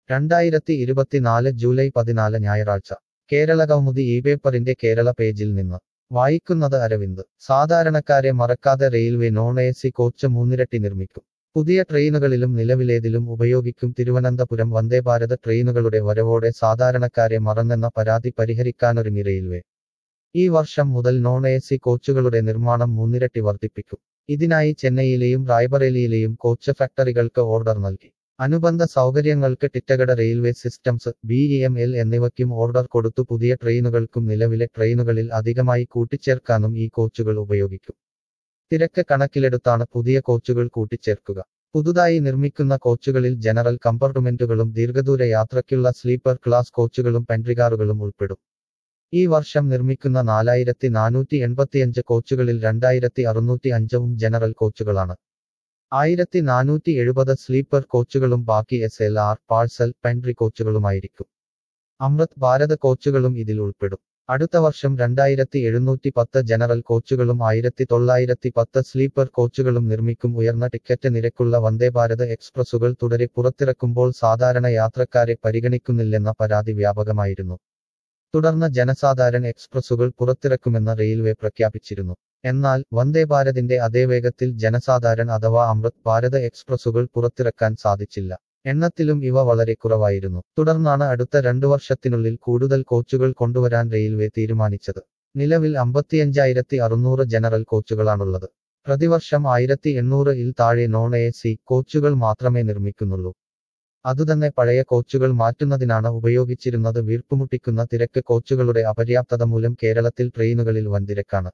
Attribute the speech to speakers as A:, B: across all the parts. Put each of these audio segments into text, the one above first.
A: രണ്ടായിരത്തി ഇരുപത്തിനാല് ജൂലൈ പതിനാല് ഞായറാഴ്ച കേരള കൗമുദി ഈ പേപ്പറിന്റെ കേരള പേജിൽ നിന്ന് വായിക്കുന്നത് അരവിന്ദ് സാധാരണക്കാരെ മറക്കാതെ railway non A C coach മൂന്നിരട്ടി നിർമ്മിക്കും പുതിയ ട്രെയിനുകളിലും നിലവിലേതിലും ഉപയോഗിക്കും തിരുവനന്തപുരം വന്ദേഭാരത് ട്രെയിനുകളുടെ വരവോടെ സാധാരണക്കാരെ മറന്നെന്ന പരാതി പരിഹരിക്കാനൊരുങ്ങി റെയിൽവേ ഈ വർഷം മുതൽ നോൺ എ സി കോച്ചുകളുടെ നിർമ്മാണം മൂന്നിരട്ടി വർദ്ധിപ്പിക്കും ഇതിനായി ചെന്നൈയിലെയും റായ്ബറേലിയിലെയും കോച്ച് ഫാക്ടറികൾക്ക് ഓർഡർ നൽകി അനുബന്ധ സൗകര്യങ്ങൾക്ക് Titagarh railway systems B E M L എന്നിവയ്ക്കും ഓർഡർ കൊടുത്തു പുതിയ ട്രെയിനുകൾക്കും നിലവിലെ ട്രെയിനുകളിൽ അധികമായി കൂട്ടിച്ചേർക്കാനും ഈ കോച്ചുകൾ ഉപയോഗിക്കും തിരക്ക് കണക്കിലെടുത്താണ് പുതിയ കോച്ചുകൾ കൂട്ടിച്ചേർക്കുക പുതുതായി നിർമ്മിക്കുന്ന കോച്ചുകളിൽ ജനറൽ കമ്പാർട്ട്മെന്റുകളും ദീർഘദൂര യാത്രയ്ക്കുള്ള സ്ലീപ്പർ ക്ലാസ് കോച്ചുകളും പെൻട്രികാറുകളും ഉൾപ്പെടും ഈ വർഷം നിർമ്മിക്കുന്ന നാലായിരത്തി നാനൂറ്റി എൺപത്തിയഞ്ച് കോച്ചുകളിൽ രണ്ടായിരത്തി അറുന്നൂറ്റി അഞ്ചവും ജനറൽ കോച്ചുകളാണ് ആയിരത്തി നാനൂറ്റി എഴുപത് സ്ലീപ്പർ കോച്ചുകളും ബാക്കി S L R parcel pantry കോച്ചുകളുമായിരിക്കും അമൃത് ഭാരത് കോച്ചുകളും ഇതിൽ ഉൾപ്പെടും അടുത്ത വർഷം രണ്ടായിരത്തി എഴുന്നൂറ്റി പത്ത് ജനറൽ കോച്ചുകളും ആയിരത്തി തൊള്ളായിരത്തി പത്ത് സ്ലീപ്പർ കോച്ചുകളും നിർമ്മിക്കും ഉയർന്ന ടിക്കറ്റ് നിരക്കുള്ള വന്ദേഭാരത് എക്സ്പ്രസുകൾ തുടരെ പുറത്തിറക്കുമ്പോൾ സാധാരണ യാത്രക്കാരെ പരിഗണിക്കുന്നില്ലെന്ന പരാതി വ്യാപകമായിരുന്നു തുടർന്ന് ജനസാധാരണ എക്സ്പ്രസുകൾ പുറത്തിറക്കുമെന്ന് റെയിൽവേ പ്രഖ്യാപിച്ചിരുന്നു എന്നാൽ വന്ദേഭാരതിന്റെ അതേ വേഗത്തിൽ ജനസാധാരൺ അഥവാ അമൃത് ഭാരത് എക്സ്പ്രസുകൾ പുറത്തിറക്കാൻ സാധിച്ചില്ല എണ്ണത്തിലും ഇവ വളരെ കുറവായിരുന്നു തുടർന്നാണ് അടുത്ത രണ്ടു വർഷത്തിനുള്ളിൽ കൂടുതൽ കോച്ചുകൾ കൊണ്ടുവരാൻ റെയിൽവേ തീരുമാനിച്ചത് നിലവിൽ അമ്പത്തിയഞ്ചായിരത്തി അറുന്നൂറ് ജനറൽ കോച്ചുകളാണുള്ളത് പ്രതിവർഷം ആയിരത്തി എണ്ണൂറ് ഇൽ താഴെ നോൺ എ സി കോച്ചുകൾ മാത്രമേ നിർമ്മിക്കുന്നുള്ളൂ അതുതന്നെ പഴയ കോച്ചുകൾ മാറ്റുന്നതിനാണ് ഉപയോഗിച്ചിരുന്നത് വീർപ്പുമുട്ടിക്കുന്ന തിരക്ക് കോച്ചുകളുടെ അപര്യാപ്തത മൂലം കേരളത്തിൽ ട്രെയിനുകളിൽ വൻതിരക്കാണ്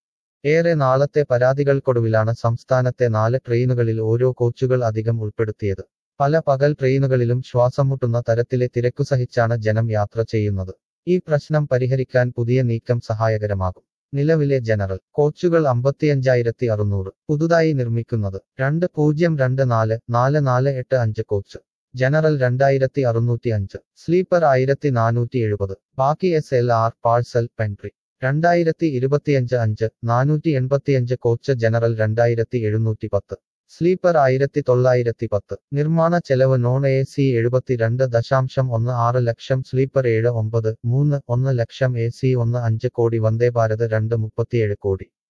A: ഏറെ നാളത്തെ പരാതികൾക്കൊടുവിലാണ് സംസ്ഥാനത്തെ നാല് ട്രെയിനുകളിൽ ഓരോ കോച്ചുകൾ അധികം ഉൾപ്പെടുത്തിയത് പല പകൽ ട്രെയിനുകളിലും ശ്വാസം മുട്ടുന്ന തരത്തിലെ തിരക്കു സഹിച്ചാണ് ജനം യാത്ര ചെയ്യുന്നത് ഈ പ്രശ്നം പരിഹരിക്കാൻ പുതിയ നീക്കം സഹായകരമാകും നിലവിലെ ജനറൽ കോച്ചുകൾ അമ്പത്തിയഞ്ചായിരത്തി അറുന്നൂറ് പുതുതായി നിർമ്മിക്കുന്നത് രണ്ട് പൂജ്യം രണ്ട് നാല് നാല് നാല് എട്ട് അഞ്ച് കോച്ച് ജനറൽ രണ്ടായിരത്തി അറുന്നൂറ്റി അഞ്ച് സ്ലീപ്പർ ആയിരത്തി നാനൂറ്റി എഴുപത് ബാക്കി S L R parcel pantry രണ്ടായിരത്തി ഇരുപത്തിയഞ്ച് അഞ്ച് നാനൂറ്റി എൺപത്തിയഞ്ച് കോച്ച് ജനറൽ രണ്ടായിരത്തി എഴുന്നൂറ്റി പത്ത് സ്ലീപ്പർ ആയിരത്തി തൊള്ളായിരത്തി പത്ത് നിർമ്മാണ ചെലവ് നോൺ എ സി എഴുപത്തിരണ്ട് ദശാംശം ഒന്ന് ആറ് ലക്ഷം സ്ലീപ്പർ ഏഴ് ഒമ്പത് മൂന്ന് ഒന്ന് ലക്ഷം എ സി ഒന്ന് അഞ്ച് കോടി വന്ദേഭാരത് രണ്ട് മുപ്പത്തിയേഴ് കോടി